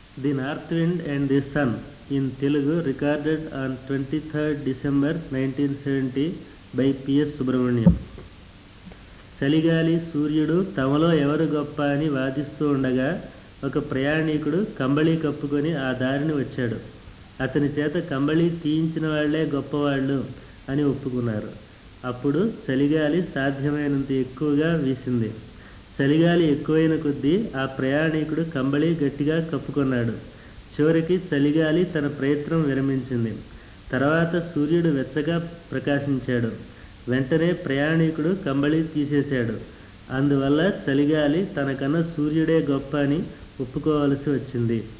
the north wind and the sun in Telugu recorded on twenty third December nineteen seventy by P S Subrahmanyam చలిగాలి సూర్యుడు తమలో ఎవరు గొప్ప అని వాదిస్తూ ఉండగా ఒక ప్రయాణికుడు కంబళి కప్పుకొని ఆ దారిని వచ్చాడు అతని చేత కంబళి తీయించిన వాళ్లే గొప్పవాళ్ళు అని ఒప్పుకున్నారు అప్పుడు చలిగాలి సాధ్యమైనంత ఎక్కువగా వీసింది చలిగాలి ఎక్కువైన కొద్దీ ఆ ప్రయాణికుడు కంబళి గట్టిగా కప్పుకొన్నాడు చివరికి చలిగాలి తన ప్రయత్నం విరమించింది తర్వాత సూర్యుడు వెచ్చగా ప్రకాశించాడు వెంటనే ప్రయాణికుడు కంబళి తీసేశాడు అందువల్ల చలిగాలి తనకన్నా సూర్యుడే గొప్ప అని ఒప్పుకోవలసి వచ్చింది